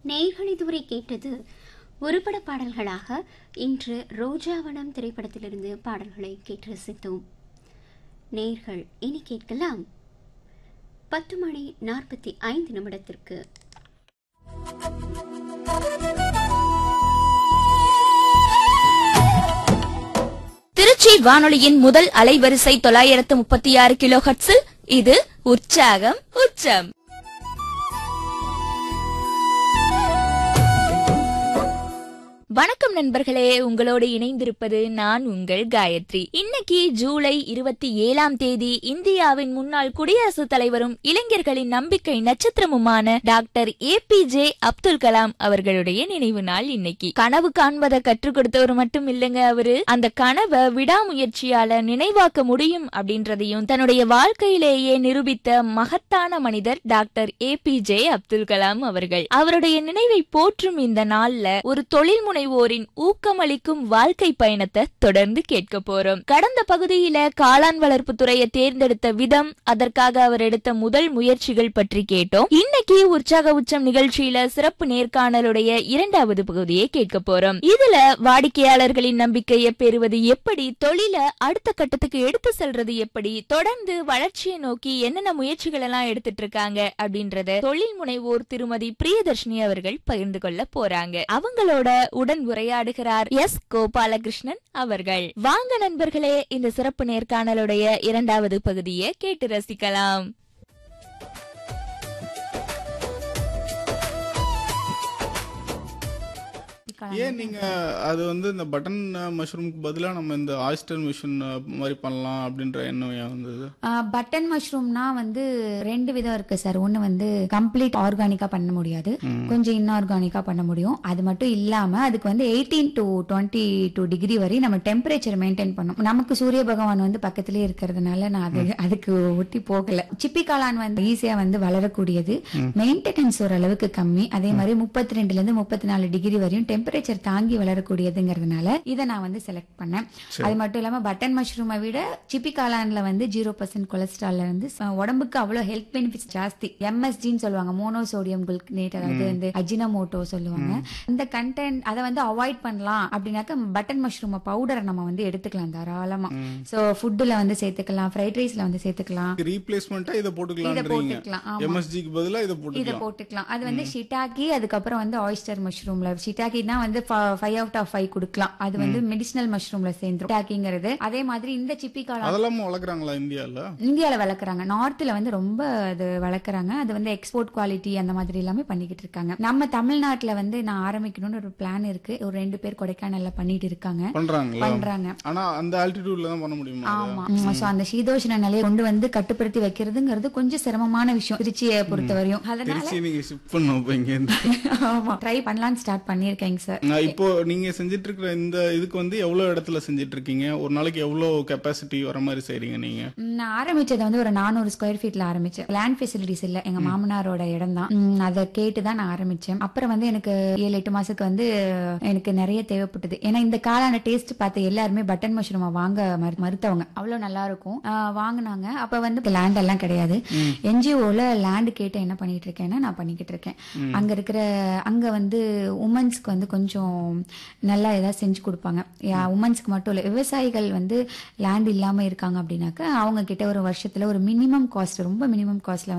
நேர்கள் இதுவரை கேட்டது ஒருபட பாடல்களாக இன்று ரோஜாவனம் திரைப்படத்திலிருந்து பாடல்களை கேட்டு ரசித்தோம் நேர்கள் இனி கேட்கலாம் பத்து மணி நாற்பத்தி ஐந்து நிமிடத்திற்கு திருச்சி வானொலியின் முதல் அலைவரிசை தொள்ளாயிரத்து முப்பத்தி ஆறு கிலோ ஹட்ஸில் இது உற்சாகம் உச்சம் வணக்கம் நண்பர்களே உங்களோடு இணைந்திருப்பது நான் உங்கள் காயத்ரி இன்னைக்கு ஜூலை இருபத்தி ஏழாம் தேதி இந்தியாவின் முன்னாள் குடியரசுத் தலைவரும் இளைஞர்களின் நம்பிக்கை நட்சத்திரமுமான doctor A P J Abdul Kalam அவர்களுடைய நினைவு நாள் இன்னைக்கு கனவு காண்பதை கற்றுக் கொடுத்தவர் மட்டும் இல்லைங்க அவரு அந்த கனவை விடாமுயற்சியால நினைவாக்க முடியும் அப்படின்றதையும் தன்னுடைய வாழ்க்கையிலேயே நிரூபித்த மகத்தான மனிதர் doctor A P J Abdul Kalam அவர்கள் அவருடைய நினைவை போற்றும் இந்த நாள்ல ஒரு தொழில் முனைவோரின் ஊக்கமளிக்கும் வாழ்க்கை பயணத்தை தொடர்ந்து கேட்க போறோம் கடந்த பகுதியில காளான் வளர்ப்பு துறையை தேர்ந்தெடுத்த விதம் அதற்காக அவர் எடுத்த முதல் முயற்சிகள் பற்றி கேட்டோம் இன்னைக்கு உற்சாக உச்சம் நிகழ்ச்சியில சிறப்பு நேர்காணலுடைய இரண்டாவது பகுதியை கேட்க போறோம் இதுல வாடிக்கையாளர்களின் நம்பிக்கையை பெறுவது எப்படி தொழில அடுத்த கட்டத்துக்கு எடுத்து செல்றது எப்படி தொடர்ந்து வளர்ச்சியை நோக்கி என்னென்ன முயற்சிகள் எல்லாம் எடுத்துட்டு இருக்காங்க அப்படின்றத தொழில் முனைவோர் திருமதி பிரியதர்ஷினி அவர்கள் பகிர்ந்து கொள்ள போறாங்க அவங்களோட உடன் உரையாடுகிறார் எஸ் கோபாலகிருஷ்ணன் அவர்கள் வாங்க நண்பர்களே இந்த சிறப்பு நேர்காணலுடைய இரண்டாவது பகுதியை கேட்டு ரசிக்கலாம் ஏன் நீங்க அது வந்து இந்த பட்டன் மஷ்ரூமுக்கு பதிலா நம்ம இந்த ஆயிஸ்டர் மிஷின் மாதிரி பண்ணலாம் அப்படின்ற எண்ணம் ஏன் வந்தது பட்டன் மஷ்ரூம்னா வந்து ரெண்டு விதம் இருக்கு சார் ஒன்னு வந்து கம்ப்ளீட் ஆர்கானிக்கா பண்ண முடியாது கொஞ்சம் இன்ஆர்கானிக்கா பண்ண முடியும் அது மட்டும் இல்லாம அதுக்கு வந்து eighteen to twenty two degree வரை நம்ம டெம்பரேச்சர் மெயின்டைன் பண்ணும் நமக்கு சூரிய பகவான் வந்து பக்கத்திலே இருக்கிறதுனால நான் அது அதுக்கு ஒட்டி போகல சிப்பி காளான் வந்து ஈஸியா வந்து வளரக்கூடியது மெயின்டெனன்ஸ் ஓரளவுக்கு கம்மி அதே மாதிரி முப்பத்தி ரெண்டுல இருந்து முப்பத்தி நாலு டிகிரி வரையும் டெம்பரேச்சர் தாங்கி வளரக்கூடியதுங்கிறதுனால இதை நான் வந்து செலக்ட் பண்ணேன் அது மட்டும் இல்லாம பட்டன் மஷ்ரூமை விட சிப்பி காளான்ல வந்து ஜீரோ பர்சன்ட் கொலஸ்ட்ரால்ல இருந்து ச- உடம்புக்கு அவ்வளவு ஹெல்த் பெனிஃபிட்ஸ் ஜாஸ்தி எம்எஸ்டின்னு சொல்லுவாங்க மோனோசோடியம் குல்கனேட் அதாவது வந்து அஜினமோட்டோ சொல்லுவாங்க இந்த கண்டென்ட் அதை வந்து அவாய்ட் பண்ணலாம் அப்படின்னாக்க பட்டன் மஷ்ரூம் பவுடரை நம்ம வந்து எடுத்துக்கலாம் தாராளமா சோ ஃபுட்டுல வந்து சேர்த்துக்கலாம் ஃப்ரைட் ரைஸ்ல வந்து சேர்த்துக்கலாம் ரீப்ளேஸ்மெண்டா இதை இதை போட்டுக்கலாம்ன்றீங்க போட்டுக்கலாம் ஆமா எம்எஸ்ஜிக்கு பதிலா இதை இதை போட்டுக்கலாம் போட்டுக்கலாம் அது வந்து ஷிட்டாக்கி அதுக்கப்புறம் வந்து ஆயிஸ்டர் மஷ்ரூம்ல ஷிட்டாக்கி தான் வந்து ஃபைவ் அவுட் ஆஃப் ஃபைவ் கொடுக்கலாம் அது வந்து மெடிசினல் மஷ்ரூம்ல சேர்ந்துரும் ஷிட்டாக்கிங்கிறது அதே மாதிரி இந்த சிப்பி காளான் அதெல்லாம் வளர்க்குறாங்களா இந்தியால இந்தியால வளர்க்குறாங்க நார்த்ல வந்து ரொம்ப அது வளர்க்குறாங்க அது வந்து எக்ஸ்போர்ட் குவாலிட்டி அந்த மாதிரி எல்லாமே பண்ணிக்கிட்டு இருக்காங்க நம்ம தமிழ்நாட்டுல வந்து நான் ஆரம்பிக்கணும்னு ஒரு பிளான் இருக்கு ஒரு ரெண்டு பேர் கொடைக்கானல்ல பண்ணிட்டு இருக்காங்க பண்றாங்களா பண்றாங்க ஆனா அந்த ஆல்டிடியூட்ல தான் பண்ண முடியுமா அது? ஆமா சோ அந்த சீதோஷ்ண நிலையை கொண்டு வந்து கட்டுப்படுத்தி வைக்கிறதுங்கிறது கொஞ்சம் சிரமமான விஷயம் திருச்சியை பொறுத்தவரையும் அதனால திருச்சி நீங்க ஷிஃப்ட் பண்ணும் இப்ப இங்க இருந்து ஆமா ட்ரை பண்ணலாம்னு ஸ்டார்ட் பண்ணிருக்கேங்க சார் நான் இப்போ நீங்க செஞ்சிட்டு இருக்கிற இந்த இதுக்கு வந்து எவ்வளவு இடத்துல செஞ்சிட்டு இருக்கீங்க ஒரு நாளைக்கு எவ்வளவு கெப்பாசிட்டி வர மாதிரி செய்றீங்க நீங்க நான் ஆரம்பிச்சது வந்து ஒரு நானூறு ஸ்கொயர் ஃபீட்ல ஆரம்பிச்சேன் லேண்ட் ஃபெசிலிட்டிஸ் இல்ல எங்க மாமனாரோட இடம் தான் அதை கேட்டு தான் நான் ஆரம்பிச்சேன் அப்புறம் வந்து எனக்கு ஏழு எட்டு மாசத்துக்கு வந்து எனக்கு நிறைய தேவைப்பட்டது ஏன்னா இந்த காளான டேஸ்ட் பார்த்து எல்லாருமே பட்டன் மஷ்ரூமை வாங்க மறு- மறுத்தவங்க அவ்வளவு நல்லா இருக்கும் ஆஹ் வாங்குனாங்க அப்ப வந்து லேண்ட் எல்லாம் கிடையாது என்ஜிஓல லேண்ட் கேட்டு என்ன பண்ணிட்டு இருக்கேன்னா நான் பண்ணிக்கிட்டு இருக்கேன் அங்க இருக்கிற அங்க வந்து உமன்ஸ்க்கு வந்து கொஞ்சம் நல்லா ஏதாவது செஞ்சு கொடுப்பாங்க உமன்ஸ்க்கு மட்டும் இல்ல விவசாயிகள் வந்து லேண்ட் இல்லாம இருக்காங்க அப்படின்னாக்க அவங்க கிட்ட ஒரு வருஷத்துல ஒரு மினிமம் காஸ்ட் ரொம்ப மினிமம் காஸ்ட்ல